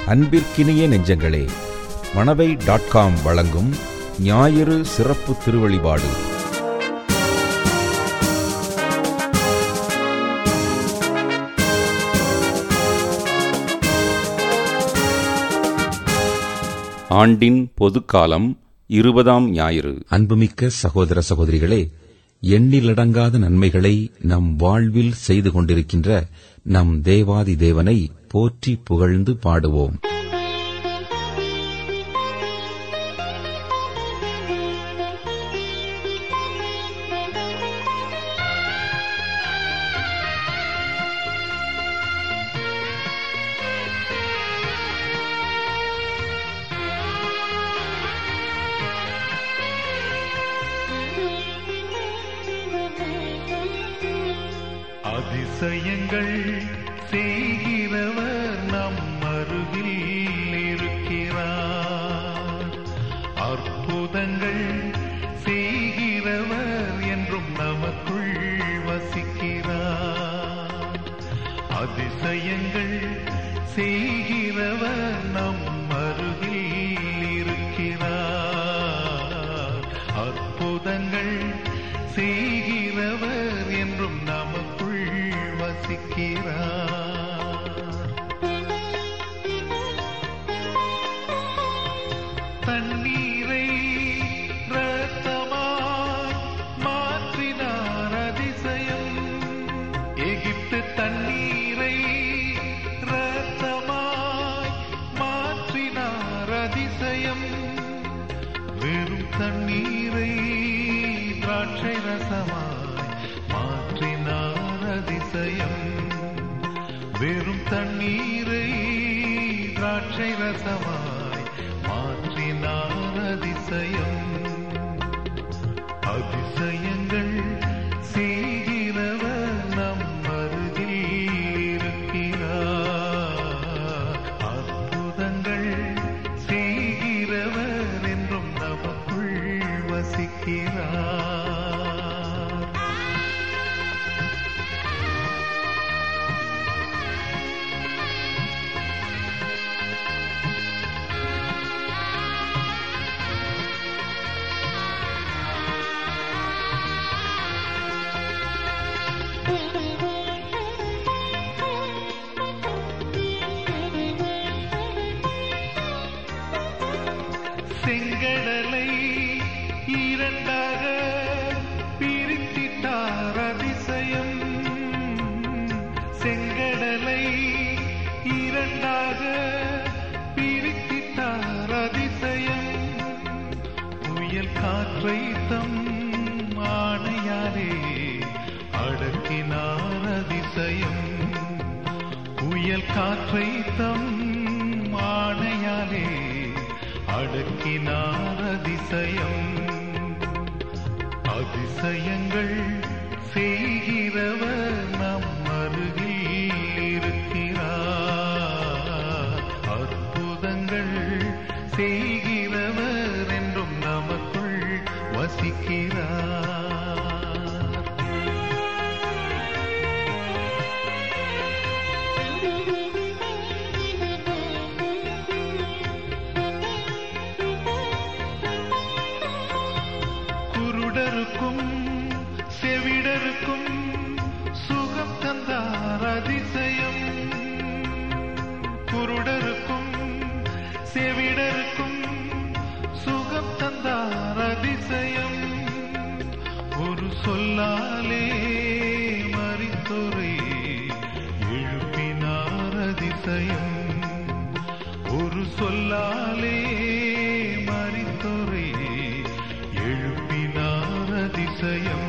அன்பிற்கினிய நெஞ்சங்களே Manavai dot com வழங்கும் ஞாயிறு சிறப்பு திருவழிபாடு ஆண்டின் பொதுக்காலம் இருபதாம் ஞாயிறு அன்புமிக்க சகோதர சகோதரிகளே எண்ணிலடங்காத நன்மைகளை நம் வாழ்வில் செய்து கொண்டிருக்கின்ற நம் தேவாதி தேவனை போற்றி புகழ்ந்து பாடுவோம் அதிசயங்கள் செய்கிறவர் நம் அருகில் இருக்கிறார் அற்புதங்கள் செய்கிறவர் என்றும் நமக்குள் வசிக்கிறார் அதிசயங்கள் செய்கிறவர் நம் அருகில் இருக்கிறார் அற்புதங்கள் செய்கிறவர் என்றும் நமக்குள் வசிக்கிறார் தண்ணீரை ரத்தமாய் மாற்றினார் அதிசயம் எகிப்து தண்ணீரை ரத்தமாய் மாற்றினார் அதிசயம் வெறும் தண்ணீரை திராட்சை ரசமாய் மாற்றினார் அதிசயம் வெறும் தண்ணீரை திராட்சை ரசமாய் மாற்றினார் அதிசயம் அதிசயங்கள் செய்கிறவர் நம் அருகில் இருக்கிறார் அற்புதங்கள் செய்கிறவர் என்றும் நமக்குள் வசிக்கிறார் செங்கடலை இரண்டாக பிரித்திட்டார் அதிசயம் செங்கடலை இரண்டாக பிரித்திட்டார் அதிசயம் புயல் காற்றை தம் ஆணையாரே அடக்கினார் அதிசயம் புயல் காற்றை தம் ஆணையாலே அடக்கினார் அதிசயம் அதிசயங்கள் செய்கிறவர் நம் அருகில் இருக்கிறார் அற்புதங்கள் செய்கிறவர் என்றும் நமக்குள் வசிக்கிறார் குருடருக்கும் செவிடருக்கும் சுகம் தந்தார் அதிசயம் குருடருக்கும் செவிடருக்கும் சுகம் தந்தார் அதிசயம் ஒரு சொல்லாலே மறித்தோரை எழுப்பினார் அதிசயம் ஒரு சொல்லாலே மறித்தோரை எழுப்பினார் அதிசயம்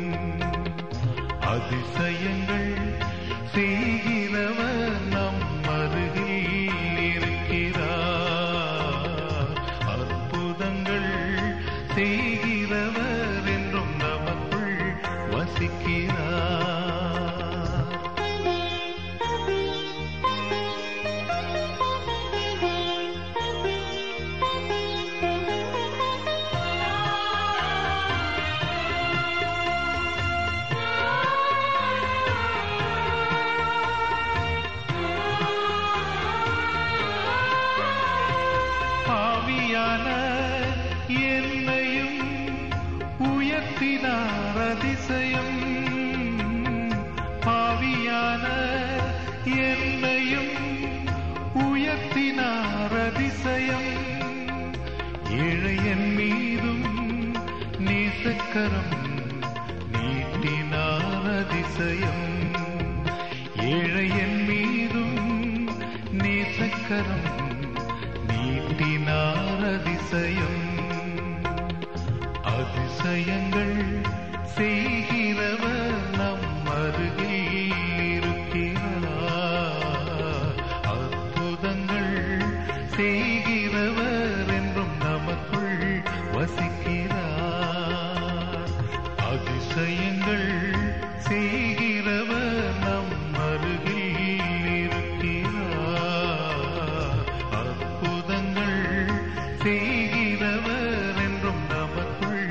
அதிசயங்கள் செய்கிறவர் நம் அருகில் இருக்கிறார் அற்புதங்கள் செய்கிறவர் என்றும் நமக்குள் வசிக்கிறார் என்னையும் உயர்த்தினார் அதிசயம் பாவியான என்னையும் உயர்த்தினார் அதிசயம் ஏழையன் மீதும் நேசக்கரம் நீட்டினார் அதிசயம் ஏழையன் மீதும் நேசக்கரம் நீட்டினார் அதிசயம் அதிசயங்கள் செய்கிறவர் நம் அருகில் இருக்கிறார் அற்புதங்கள் செய்கிறவர் என்றும் நமக்குள் வசிக்கிறார் அதிசயங்கள் செய்கிறவர் நம் அருகில் இருக்கிறார் அற்புதங்கள் செய்கிறவர் என்றும் நமக்குள்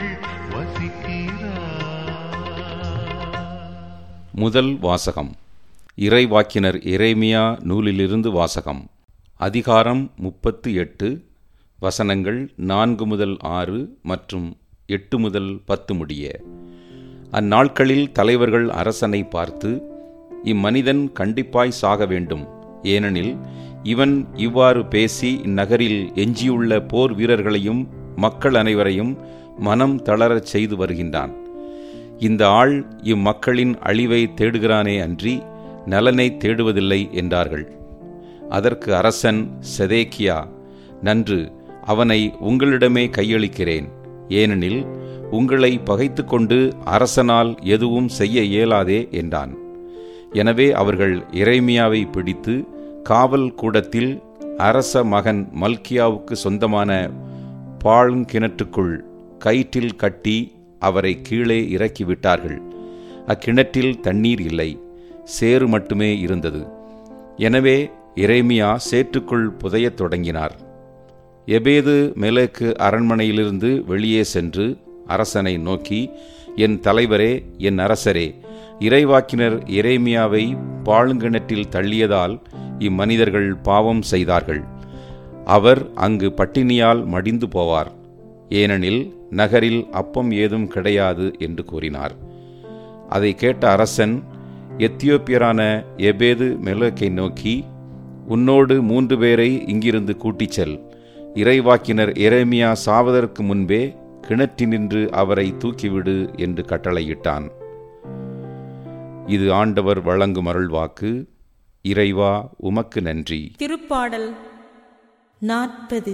வசிக்கிறார் முதல் வாசகம் இறைவாக்கினர் எரேமியா நூலிலிருந்து வாசகம் அதிகாரம் முப்பத்து எட்டு வசனங்கள் நான்கு முதல் ஆறு மற்றும் எட்டு முதல் பத்து முடிய அந்நாட்களில் தலைவர்கள் அரசனை பார்த்து இம்மனிதன் கண்டிப்பாய் சாக வேண்டும் ஏனெனில் இவன் இவ்வாறு பேசி இந்நகரில் எஞ்சியுள்ள போர் வீரர்களையும் மக்கள் அனைவரையும் மனம் தளரச் செய்து வருகின்றான் இந்த ஆள் இம்மக்களின் அழிவை தேடுகிறானே அன்றி நலனை தேடுவதில்லை என்றார்கள் அதற்கு அரசன் செதேக்கியா நன்று அவனை உங்களிடமே கையளிக்கிறேன் ஏனெனில் உங்களை பகைத்துக்கொண்டு அரசனால் எதுவும் செய்ய இயலாதே என்றான் எனவே அவர்கள் எரேமியாவை பிடித்து காவல் கூடத்தில் அரச மகன் மல்கியாவுக்கு சொந்தமான பாழுங்கிணற்றுக்குள் கயிற்றில் கட்டி அவரை கீழே இறக்கிவிட்டார்கள் அக்கிணற்றில் தண்ணீர் இல்லை சேறு மட்டுமே இருந்தது எனவே எரேமியா சேற்றுக்குள் புதையத் தொடங்கினார் எபேது மெலேக்கு அரண்மனையிலிருந்து வெளியே சென்று அரசனை நோக்கி என் தலைவரே என் அரசரே இறைவாக்கினர் எரேமியாவை பாழுங்கிணற்றில் தள்ளியதால் இம்மனிதர்கள் பாவம் செய்தார்கள் அவர் அங்கு பட்டினியால் மடிந்து போவார் ஏனெனில் நகரில் அப்பம் ஏதும் கிடையாது என்று கூறினார் அதை கேட்ட அரசன் எத்தியோப்பியரான எபேது மெலக்கை நோக்கி உன்னோடு மூன்று பேரை இங்கிருந்து கூட்டிச் செல் இறைவாக்கினர் எரேமியா சாவதற்கு முன்பே கிணற்றினின்று அவரை தூக்கிவிடு என்று கட்டளையிட்டான் இது ஆண்டவர் வழங்கும் அருள்வாக்கு இறைவா உமக்கு நன்றி திருப்பாடல் நாற்பது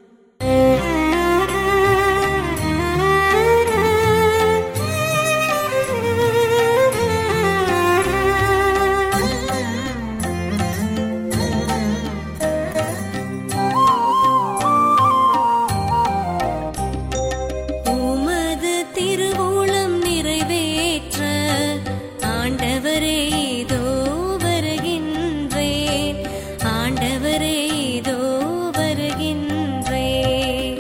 உமது திருவுளம் நிறைவேற்ற ஆண்டவரே இதோ வருகின்றேன் ஆண்டவரே இதோ வருகின்றேன்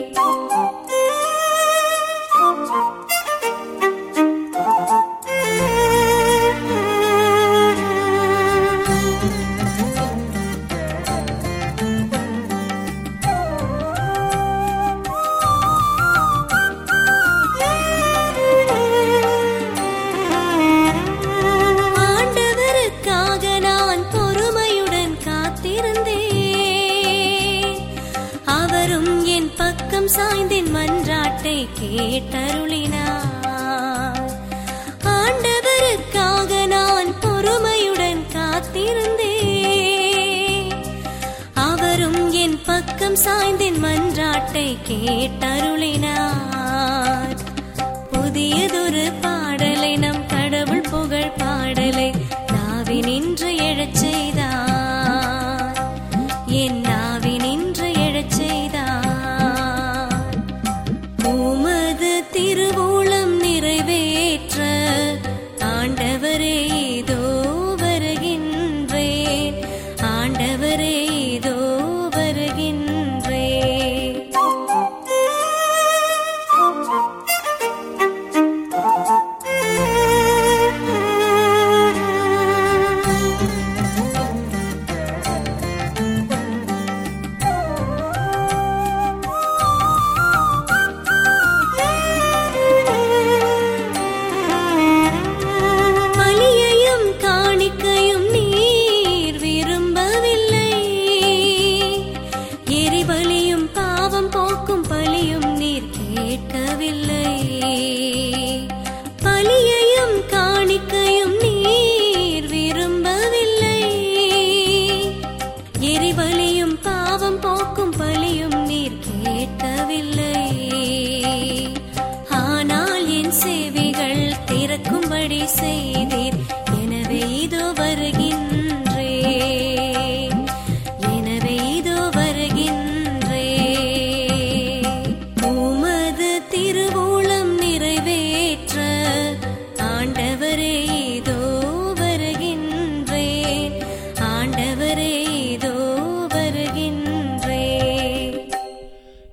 ஆண்டவருக்காக நான் பொறுமையுடன் காத்திருந்தேன் அவரும் என் பக்கம் சாய்ந்தின் மன்றாட்டை கேட்டருளினார் ஆண்டவருக்காக நான் பொறுமையுடன் காத்திருந்தேன் அவரும் என் பக்கம் சாய்ந்தின் மன்றாட்டை கேட்டருளினார் புதியதொரு பாடலை நம் கடவுள் புகழ் பாடலை நாவினின்று எழச் செய்தார் என் நாவினின்று எழச் செய்தார் உமது திருவுளம் நிறைவேற்ற ஆண்டவரே இதோ வருகின்றேன் ஆண்டவரே இதோ வருகின்றேன்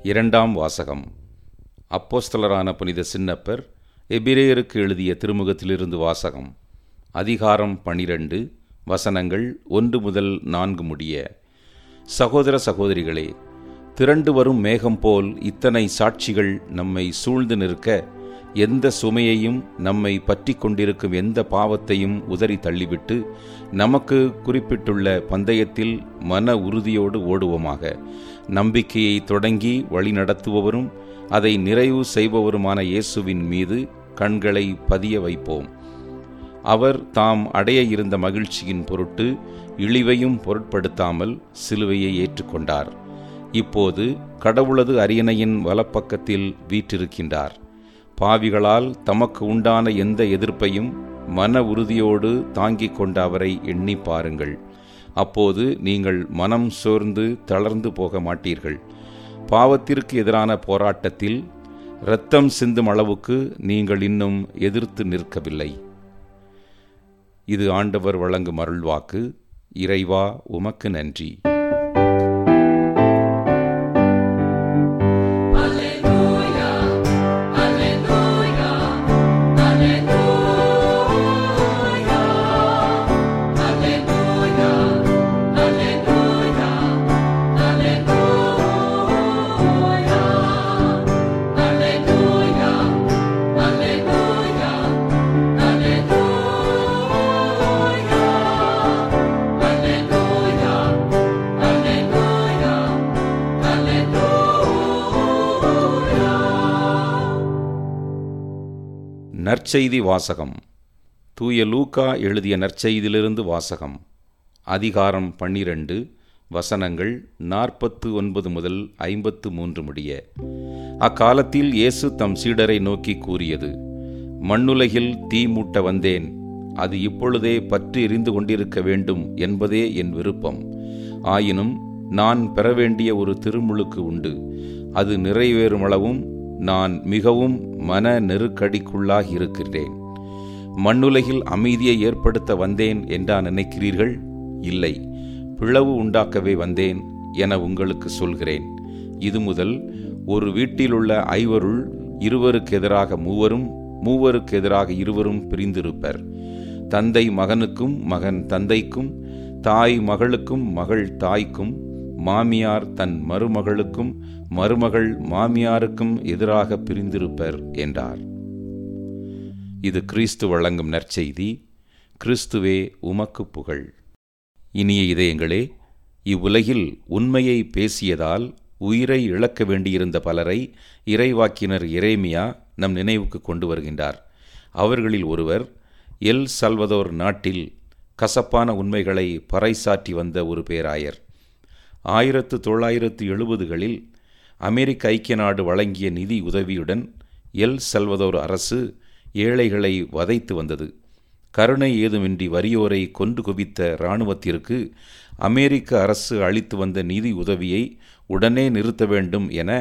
இரண்டாம் வாசகம் அப்போஸ்தலரான புனித சின்னப்பர் எபிரேயருக்கு எழுதிய திருமுகத்திலிருந்து வாசகம் அதிகாரம் பனிரெண்டு வசனங்கள் ஒன்று முதல் நான்கு முடிய சகோதர சகோதரிகளே திரண்டு வரும் மேகம் போல் இத்தனை சாட்சிகள் நம்மை சூழ்ந்து நிற்க எந்த சுமையையும் நம்மை பற்றி கொண்டிருக்கும் எந்த பாவத்தையும் உதறி தள்ளிவிட்டு நமக்கு குறிப்பிட்டுள்ள பந்தயத்தில் மன உறுதியோடு ஓடுவோமாக நம்பிக்கையை தொடங்கி வழிநடத்துபவரும் அதை நிறைவு செய்பவருமான இயேசுவின் மீது கண்களை பதிய வைப்போம் அவர் தாம் அடைய இருந்த மகிழ்ச்சியின் பொருட்டு இழிவையும் பொருட்படுத்தாமல் சிலுவையை ஏற்றுக்கொண்டார் இப்போது கடவுளது அரியணையின் வலப்பக்கத்தில் வீற்றிருக்கின்றார் பாவிகளால் தமக்கு உண்டான எந்த எதிர்ப்பையும் மன உறுதியோடு தாங்கிக் கொண்ட அவரை எண்ணி பாருங்கள் அப்போது நீங்கள் மனம் சோர்ந்து தளர்ந்து போக மாட்டீர்கள் பாவத்திற்கு எதிரான போராட்டத்தில் இரத்தம் சிந்தும் அளவுக்கு நீங்கள் இன்னும் எதிர்த்து நிற்கவில்லை இது ஆண்டவர் வழங்கும் அருள்வாக்கு இறைவா உமக்கு நன்றி நற்செய்தி வாசகம் தூய லூக்கா எழுதிய நற்செய்தியிலிருந்து வாசகம் அதிகாரம் பன்னிரண்டு வசனங்கள் நாற்பத்து ஒன்பது முதல் ஐம்பத்து மூன்று முடிய அக்காலத்தில் இயேசு தம் சீடரை நோக்கி கூறியது மண்ணுலகில் தீ மூட்ட வந்தேன் அது இப்பொழுதே பற்றி எரிந்து கொண்டிருக்க வேண்டும் என்பதே என் விருப்பம் ஆயினும் நான் பெற வேண்டிய ஒரு திருமுழுக்கு உண்டு அது நிறைவேறுமளவும் நான் மிகவும் மன நெருக்கடிக்குள்ளாகி இருக்கிறேன் மண்ணுலகில் அமைதியை ஏற்படுத்த வந்தேன் என்றா நினைக்கிறீர்கள் இல்லை பிளவு உண்டாக்கவே வந்தேன் என உங்களுக்கு சொல்கிறேன் இது முதல் ஒரு வீட்டிலுள்ள ஐவருள் இருவருக்கு எதிராக மூவரும் மூவருக்கு எதிராக இருவரும் பிரிந்திருப்பர் தந்தை மகனுக்கும் மகன் தந்தைக்கும் தாய் மகளுக்கும் மகள் தாய்க்கும் மாமியார் தன் மருமகளுக்கும் மருமகள் மாமியாருக்கும் எதிராக பிரிந்திருப்பர் என்றார் இது கிறிஸ்து வழங்கும் நற்செய்தி கிறிஸ்துவே உமக்கு புகழ் இனிய இதயங்களே இவ்வுலகில் உண்மையை பேசியதால் உயிரை இழக்க வேண்டியிருந்த பலரை இறைவாக்கினர் எரேமியா நம் நினைவுக்கு கொண்டு வருகின்றார் அவர்களில் ஒருவர் எல் சல்வதோர் நாட்டில் கசப்பான உண்மைகளை பறைசாற்றி வந்த ஒரு பேராயர் ஆயிரத்து தொள்ளாயிரத்து எழுபதுகளில் அமெரிக்க ஐக்கிய நாடு வழங்கிய நிதி உதவியுடன் எல் சல்வதோர் அரசு ஏழைகளை வதைத்து வந்தது கருணை ஏதுமின்றி வறியோரை கொன்று குவித்த இராணுவத்திற்கு அமெரிக்க அரசு அளித்து வந்த நிதி உதவியை உடனே நிறுத்த வேண்டும் என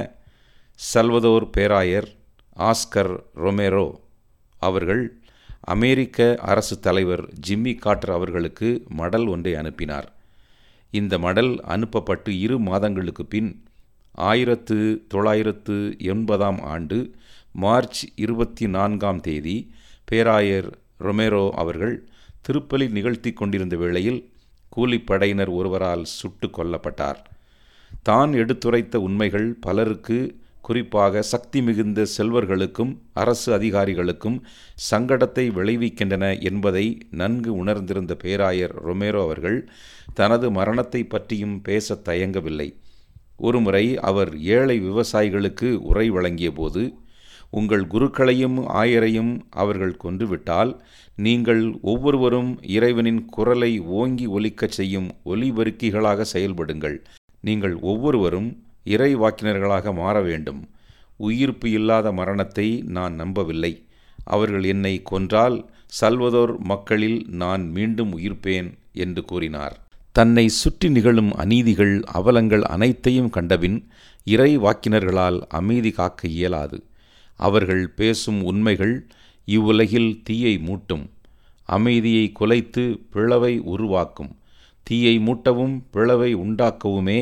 சல்வதோர் பேராயர் ஆஸ்கர் ரொமேரோ அவர்கள் அமெரிக்க அரசு தலைவர் ஜிம்மி காட்டர் அவர்களுக்கு மடல் ஒன்றை அனுப்பினார் இந்த மடல் அனுப்பப்பட்டு இரு மாதங்களுக்கு பின் ஆயிரத்து தொள்ளாயிரத்து எண்பதாம் ஆண்டு மார்ச் இருபத்தி நான்காம் தேதி பேராயர் ரொமேரோ அவர்கள் திருப்பலி நிகழ்த்தி கொண்டிருந்த வேளையில் கூலிப்படையினர் ஒருவரால் சுட்டு கொல்லப்பட்டார் தான் எடுத்துரைத்த உண்மைகள் பலருக்கு குறிப்பாக சக்தி மிகுந்த செல்வர்களுக்கும் அரசு அதிகாரிகளுக்கும் சங்கடத்தை விளைவிக்கின்றன என்பதை நன்கு உணர்ந்திருந்த பேராயர் ரொமேரோ அவர்கள் தனது மரணத்தை பற்றியும் பேச தயங்கவில்லை ஒருமுறை அவர் ஏழை விவசாயிகளுக்கு உரை வழங்கிய போது உங்கள் குருக்களையும் ஆயரையும் அவர்கள் கொன்றுவிட்டால் நீங்கள் ஒவ்வொருவரும் இறைவனின் குரலை ஓங்கி ஒலிக்கச் செய்யும் ஒலிபெருக்கிகளாக செயல்படுங்கள் நீங்கள் ஒவ்வொருவரும் இறை வாக்கினர்களாக மாற வேண்டும் உயிர்ப்பு இல்லாத மரணத்தை நான் நம்பவில்லை அவர்கள் என்னை கொன்றால் சல்வதோர் மக்களில் நான் மீண்டும் உயிர்ப்பேன் என்று கூறினார் தன்னை சுற்றி நிகழும் அநீதிகள் அவலங்கள் அனைத்தையும் கண்டபின் இறை வாக்கினர்களால் அமைதி காக்க இயலாது அவர்கள் பேசும் உண்மைகள் இவ்வுலகில் தீயை மூட்டும் அமைதியை குலைத்து பிளவை உருவாக்கும் தீயை மூட்டவும் பிளவை உண்டாக்கவுமே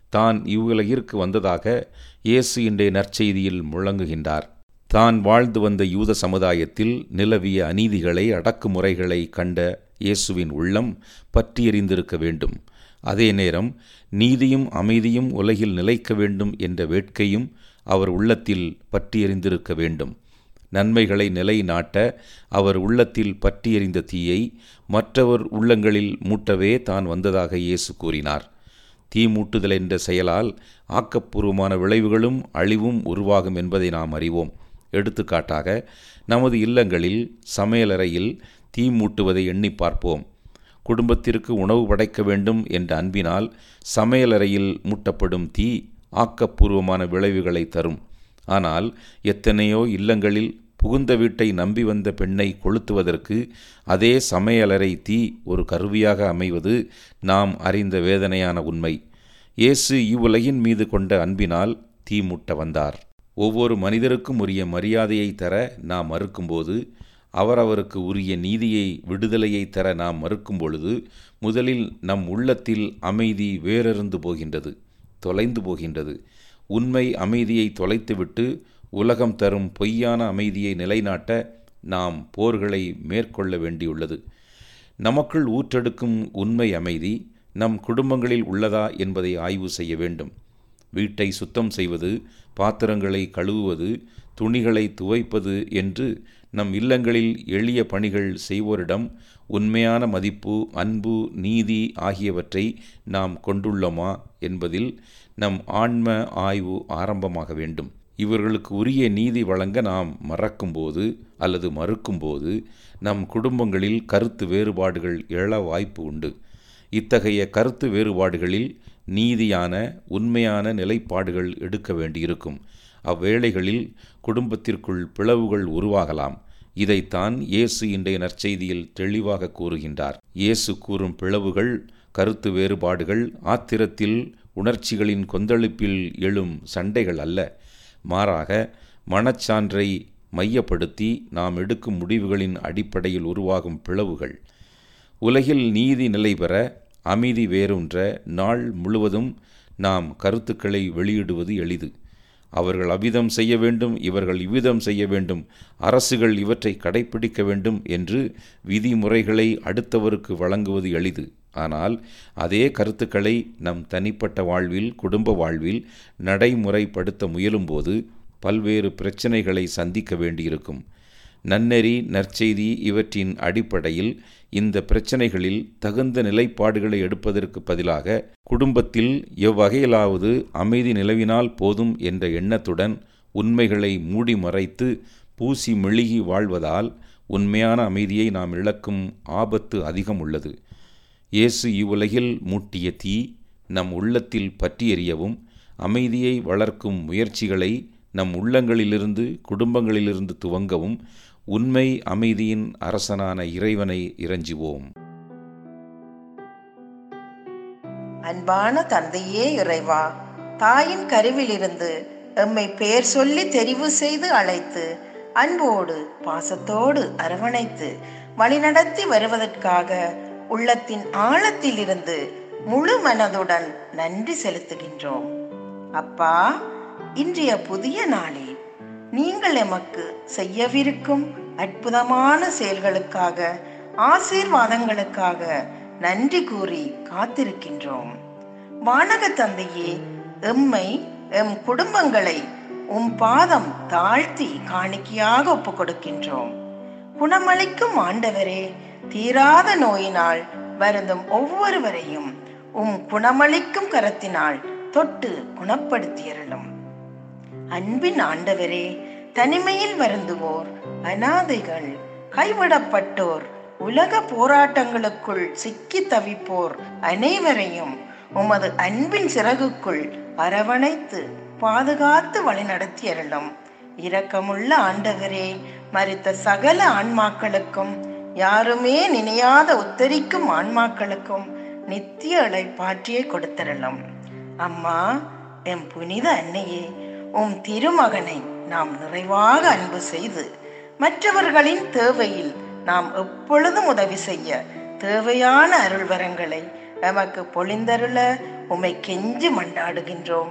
தான் இவ்வுலகிற்கு வந்ததாக இயேசு இன்றைய நற்செய்தியில் முழங்குகின்றார் தான் வாழ்ந்து வந்த யூத சமுதாயத்தில் நிலவிய அநீதிகளை அடக்குமுறைகளை கண்ட இயேசுவின் உள்ளம் பற்றியறிந்திருக்க வேண்டும் அதே நேரம் நீதியும் அமைதியும் உலகில் நிலைக்க வேண்டும் என்ற வேட்கையும் அவர் உள்ளத்தில் பற்றியறிந்திருக்க வேண்டும் நன்மைகளை நிலைநாட்ட அவர் உள்ளத்தில் பற்றியறிந்த தீயை மற்றவர் உள்ளங்களில் மூட்டவே தான் வந்ததாக இயேசு கூறினார் தீ மூட்டுதல் என்ற செயலால் ஆக்கப்பூர்வமான விளைவுகளும் அழிவும் உருவாகும் என்பதை நாம் அறிவோம் எடுத்துக்காட்டாக நமது இல்லங்களில் சமையலறையில் தீ மூட்டுவதை எண்ணி பார்ப்போம் குடும்பத்திற்கு உணவு படைக்க வேண்டும் என்ற அன்பினால் சமையலறையில் மூட்டப்படும் தீ ஆக்கப்பூர்வமான விளைவுகளை தரும் ஆனால் எத்தனையோ இல்லங்களில் புகுந்த வீட்டை நம்பி வந்த பெண்ணை கொளுத்துவதற்கு அதே சமையலறை தீ ஒரு கருவியாக அமைவது நாம் அறிந்த வேதனையான உண்மை இயேசு இவ்வுலகின் மீது கொண்ட அன்பினால் தீ மூட்ட வந்தார் ஒவ்வொரு மனிதருக்கும் உரிய மரியாதையை தர நாம் மறுக்கும்போது அவரவருக்கு உரிய நீதியை விடுதலையை தர நாம் மறுக்கும் பொழுது முதலில் நம் உள்ளத்தில் அமைதி வேறறுந்து போகின்றது தொலைந்து போகின்றது உண்மை அமைதியை தொலைத்துவிட்டு உலகம் தரும் பொய்யான அமைதியை நிலைநாட்ட நாம் போர்களை மேற்கொள்ள வேண்டியுள்ளது நமக்குள் ஊற்றெடுக்கும் உண்மை அமைதி நம் குடும்பங்களில் உள்ளதா என்பதை ஆய்வு செய்ய வேண்டும் வீட்டை சுத்தம் செய்வது பாத்திரங்களை கழுவுவது துணிகளை துவைப்பது என்று நம் இல்லங்களில் எளிய பணிகள் செய்வோரிடம் உண்மையான மதிப்பு அன்பு நீதி ஆகியவற்றை நாம் கொண்டுள்ளோமா என்பதில் நம் ஆன்ம ஆய்வு ஆரம்பமாக வேண்டும் இவர்களுக்கு உரிய நீதி வழங்க நாம் மறக்கும்போது அல்லது மறுக்கும்போது நம் குடும்பங்களில் கருத்து வேறுபாடுகள் எழ வாய்ப்பு உண்டு இத்தகைய கருத்து வேறுபாடுகளில் நீதியான உண்மையான நிலைப்பாடுகள் எடுக்க வேண்டியிருக்கும் அவ்வேளைகளில் குடும்பத்திற்குள் பிளவுகள் உருவாகலாம் இதைத்தான் இயேசு இன்றைய நற்செய்தியில் தெளிவாக கூறுகின்றார் இயேசு கூறும் பிளவுகள் கருத்து வேறுபாடுகள் ஆத்திரத்தில் உணர்ச்சிகளின் கொந்தளிப்பில் எழும் சண்டைகள் அல்ல மாறாக மனச்சான்றை மையப்படுத்தி நாம் எடுக்கும் முடிவுகளின் அடிப்படையில் உருவாகும் பிளவுகள் உலகில் நீதி நிலை பெற அமைதி வேரூன்ற நாள் முழுவதும் நாம் கருத்துக்களை வெளியிடுவது எளிது அவர்கள் அவ்விதம் செய்ய வேண்டும் இவர்கள் இவ்விதம் செய்ய வேண்டும் அரசுகள் இவற்றை கடைப்பிடிக்க வேண்டும் என்று விதிமுறைகளை அடுத்தவருக்கு வழங்குவது எளிது ஆனால் அதே கருத்துக்களை நம் தனிப்பட்ட வாழ்வில் குடும்ப வாழ்வில் நடைமுறைப்படுத்த முயலும்போது பல்வேறு பிரச்சனைகளை சந்திக்க வேண்டியிருக்கும் நன்னெறி நற்செய்தி இவற்றின் அடிப்படையில் இந்த பிரச்சனைகளில் தகுந்த நிலைப்பாடுகளை எடுப்பதற்கு பதிலாக குடும்பத்தில் எவ்வகையிலாவது அமைதி நிலவினால் போதும் என்ற எண்ணத்துடன் உண்மைகளை மூடி மறைத்து பூசி மெழுகி வாழ்வதால் உண்மையான அமைதியை நாம் இழக்கும் ஆபத்து அதிகம் உள்ளது இயேசு இவ்வுலகில் மூட்டிய தீ நம் உள்ளத்தில் பற்றி எறியவும் அமைதியை வளர்க்கும் முயற்சிகளை நம் உள்ளங்களிலிருந்து குடும்பங்களிலிருந்து துவங்கவும் உண்மை அமைதியின் அரசனான இறைவனை இறைஞ்சுவோம் அன்பான தந்தையே இறைவா தாயின் கருவிலிருந்து எம்மை பெயர் சொல்லி தெரிவு செய்து அழைத்து அன்போடு பாசத்தோடு அரவணைத்து வழிநடத்தி வருவதற்காக உள்ளத்தின் ஆழத்திலிருந்து முழு மனதுடன் நன்றி செலுத்துகின்றோம் அப்பா இன்றைய புதிய நாளில் நீங்கள் எமக்கு செய்யவிருக்கும் அற்புதமான செயல்களுக்காக ஆசீர்வாதங்களுக்காக நன்றி கூறி காத்திருக்கின்றோம் வானக தந்தையே எம்மை எம் குடும்பங்களை உம் பாதம் தாழ்த்தி காணிக்கையாக ஒப்புக் கொடுக்கின்றோம் குணமளிக்கும் ஆண்டவரே தீராத நோயினால் வருந்தும் ஒவ்வொருவரையும் உம் குணமளிக்கும் கரத்தினால் தொட்டு குணப்படுத்தியருளும் அன்பின் ஆண்டவரே தனிமையில் வருந்துவோர் அனாதைகள் கைவிடப்பட்டோர் உலக போராட்டங்களுக்குள் சிக்கி தவிப்போர் அனைவரையும் உமது அன்பின் சிறகுக்குள் அரவணைத்து பாதுகாத்து வழிநடத்தி அருளும் இரக்கமுள்ள ஆண்டவரே மறித்த சகல ஆன்மாக்களுக்கும் யாருமே நினையாத உத்தரிக்கும் ஆன்மாக்களுக்கும் நித்திய இளைப்பாற்றியை கொடுத்தரலும் அம்மா எம் புனித அன்னையே உம் திருமகனை நாம் நிறைவாக அன்பு செய்து மற்றவர்களின் தேவையில் நாம் எப்பொழுதும் உதவி செய்ய தேவையான அருள்வரங்களை எமக்கு பொழிந்தருள உம்மை கெஞ்சி மண்டாடுகின்றோம்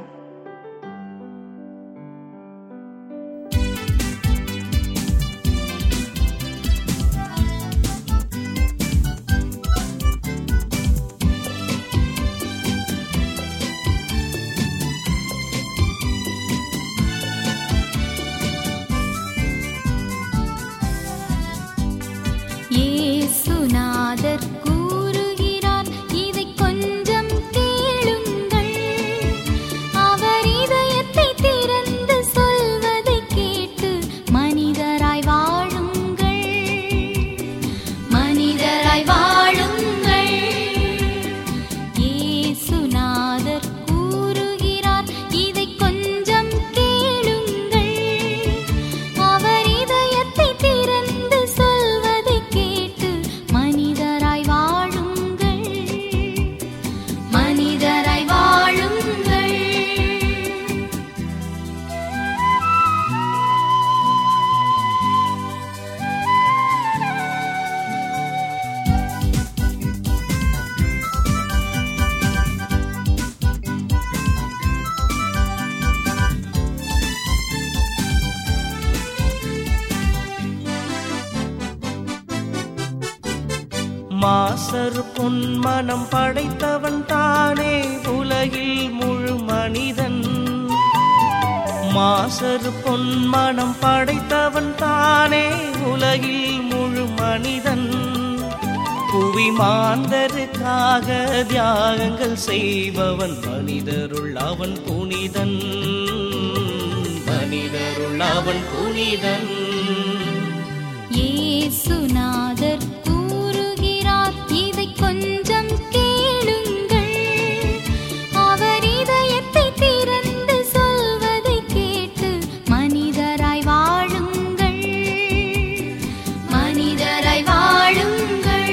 இயேசுநாதர் கூறுகிறார் இதை கொஞ்சம் கேளுங்கள் அவர் இதயத்தை திறந்து சொல்வதை கேட்டு மனிதராய் வாழுங்கள் மனிதராய் வாழுங்கள் இயேசுநாதர் கூறுகிறார் இதை கொஞ்சம் கேளுங்கள் அவர் இதயத்தை திறந்து சொல்வதை கேட்டு மனிதராய் வாழுங்கள் மனிதராய் வாழுங்கள் மாசரு பொன்மனம் படைத்தவன் தானே உலகில் முழு மனிதன் மாசரு பொன்மனம் படைத்தவன் தானே உலகில் முழு மனிதன் புவி மாந்தருக்காக தியாகங்கள் செய்பவன் மனிதருள் அவன் புனிதன் மனிதருள் அவன் புனிதன் இயேசுநாதர் கூறுகிறார் இதை கொஞ்சம் கேளுங்கள் அவர் இதயத்தை திறந்து சொல்வதை கேட்டு மனிதராய் வாழுங்கள் மனிதராய் வாழுங்கள்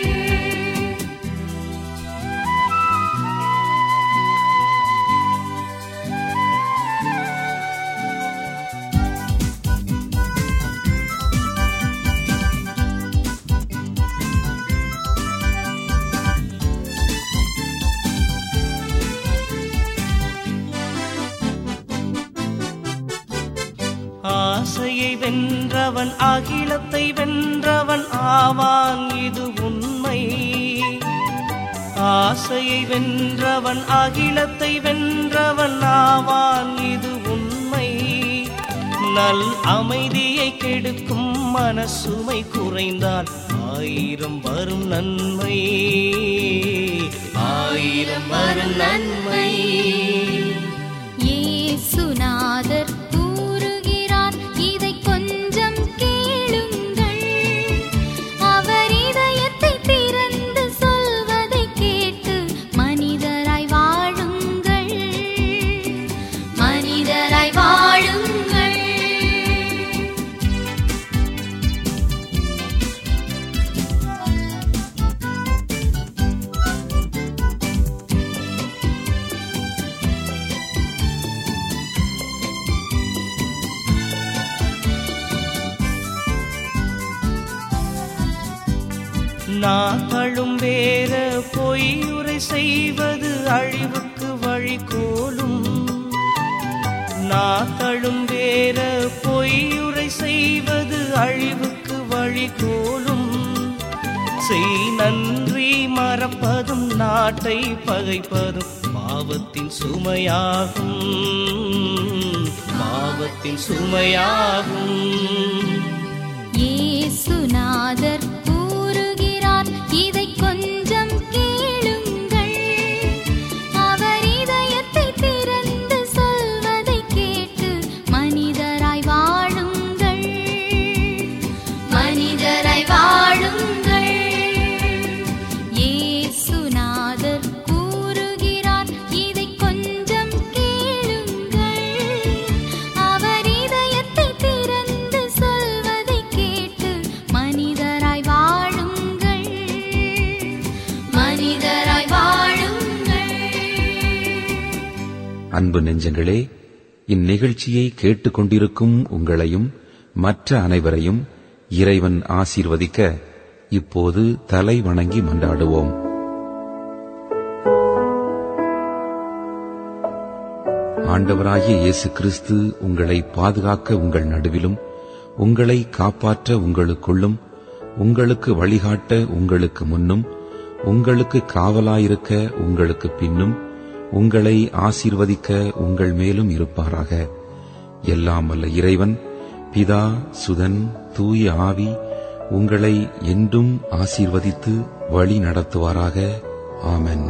ஆசையை வென்றவன் அகிலத்தை வென்றவன் ஆவான் இது உண்மை ஆசையை வென்றவன் அகிலத்தை வென்றவன் ஆவான் இது உண்மை நல் அமைதியை கெடுக்கும் மனசுமை குறைந்தால் ஆயிரம் வரும் நன்மை ஆயிரம் வரும் நன்மை இயேசுநாதர் கூறுகிறார் இதை கொஞ்சம் கேளுங்கள் அவர் இதயத்தை திறந்து சொல்வதை கேட்டு மனிதராய் வாழுங்கள் மனிதராய் வாழுங்கள் நாக்களும் வேற பொய்யுரை செய்வது அழிவுக்கு வழிகோலும் நாக்களும் வேற பொய்யுரை செய்வது அழிவுக்கு வழிகோலும் செய் நன்றி மறப்பதும் நாட்டை பகைப்பதும் பாவத்தின் சுமையாகும் பாவத்தின் சுமையாகும் இயேசுநாதர் கூறுகிறார் இதை கொஞ்சம் கேளுங்கள் அவர் இதயத்தை திறந்து சொல்வதை கேட்டு மனிதராய் வாழுங்கள் மனிதராய் வாழுங்கள் இயேசுநாதர் கூறுகிறார் இதை கொஞ்சம் கேளுங்கள் அவர் இதயத்தை திறந்து சொல்வதை கேட்டு மனிதராய் வாழுங்கள் மனிதராய் வாழுங்கள் அன்பு நெஞ்சங்களே இந்நிகழ்ச்சியை கேட்டுக்கொண்டிருக்கும் உங்களையும் மற்ற அனைவரையும் இறைவன் ஆசீர்வதிக்க இப்போது தலை வணங்கி மன்றாடுவோம் ஆண்டவராகிய இயேசு கிறிஸ்து உங்களை பாதுகாக்க உங்கள் நடுவிலும் உங்களை காப்பாற்ற உங்களுக்குள்ளும் உங்களுக்கு வழிகாட்ட உங்களுக்கு முன்னும் உங்களுக்கு காவலாயிருக்க உங்களுக்கு பின்னும் உங்களை ஆசீர்வதிக்க உங்கள் மேலும் இருப்பாராக எல்லாம் வல்ல இறைவன் பிதா சுதன் தூய ஆவி உங்களை என்றும் ஆசீர்வதித்து வழி நடத்துவாராக ஆமென்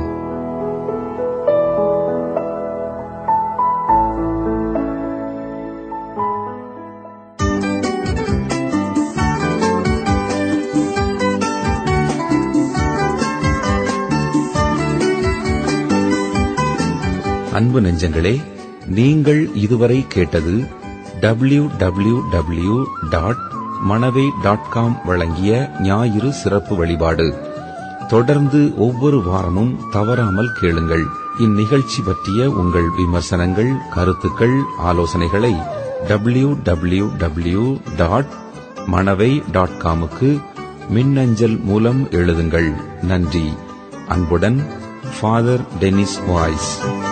அன்பு நெஞ்சங்களே நீங்கள் இதுவரை கேட்டது W W W dot Manavai dot com வழங்கிய ஞாயிறு சிறப்பு வழிபாடு தொடர்ந்து ஒவ்வொரு வாரமும் தவறாமல் கேளுங்கள் இந்நிகழ்ச்சி பற்றிய உங்கள் விமர்சனங்கள் கருத்துக்கள் ஆலோசனைகளை W W W dot Manavai dot காமுக்கு மின்னஞ்சல் மூலம் எழுதுங்கள் நன்றி அன்புடன் ஃபாதர் டெனிஸ் வாய்ஸ்